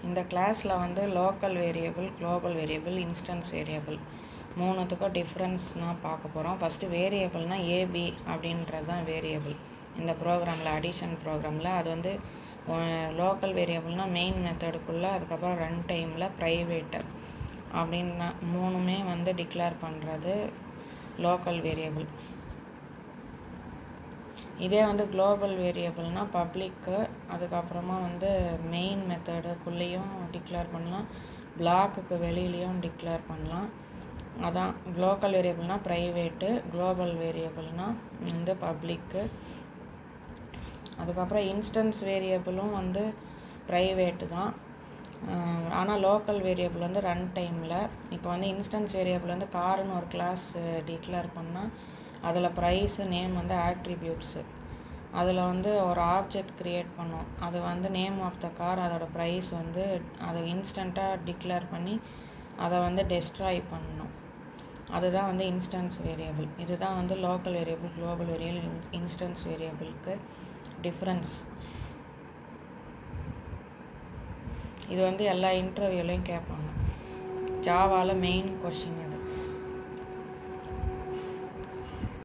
இந்த கிளாஸில் வந்து local variable global variable instance variable மூணுத்துக்கும் டிஃப்ரென்ஸ்னால் பார்க்க போகிறோம் ஃபஸ்ட்டு வேரியபிள்னால் ஏபி அப்படின்றது தான் வேரியபிள் இந்த ப்ரோக்ராமில் அடிஷன் ப்ரோக்ராமில் அது வந்து லோக்கல் வேரியபிள்னால் மெயின் மெத்தடுக்குள்ளே அதுக்கப்புறம் ரன் டைமில் ப்ரைவேட்டு அப்படின்னா மூணுமே வந்து டிக்ளேர் பண்ணுறது லோக்கல் வேரியபிள் இதே வந்து குளோபல் வேரியபிள்னால் பப்ளிக்கு அதுக்கப்புறமா வந்து மெயின் மெத்தடுக்குள்ளேயும் டிக்ளேர் பண்ணலாம் பிளாக்குக்கு வெளியிலையும் டிக்ளேர் பண்ணலாம் அதான் லோக்கல் வேரியபிள்னால் ப்ரைவேட்டு குளோபல் வேரியபிள்னால் வந்து பப்ளிக்கு அதுக்கப்புறம் இன்ஸ்டன்ஸ் வேரியபிளும் வந்து ப்ரைவேட்டு தான் ஆனால் லோக்கல் வேரியபிள் வந்து ரன் டைமில் இப்போ வந்து இன்ஸ்டன்ஸ் வேரியபிள் வந்து காருன்னு ஒரு கிளாஸ் டிக்ளேர் பண்ணால் அதில் ப்ரைஸு நேம் வந்து ஆட்ரிபியூட்ஸு அதில் வந்து ஒரு ஆப்ஜெக்ட் க்ரியேட் பண்ணோம் அது வந்து நேம் ஆஃப் த கார் அதோட ப்ரைஸ் வந்து அதை இன்ஸ்டண்ட்டாக டிக்ளேர் பண்ணி அதை வந்து டெஸ்ட்ராய் பண்ணணும் அதுதான் வந்து இன்ஸ்டன்ஸ் வேரியபிள் இதுதான் வந்து local variable global variable instance வேரியபிளுக்கு டிஃப்ரென்ஸ் இது வந்து எல்லா இன்டர்வியூலையும் கேட்பாங்க ஜாவாவில் மெயின் கொஷின் இது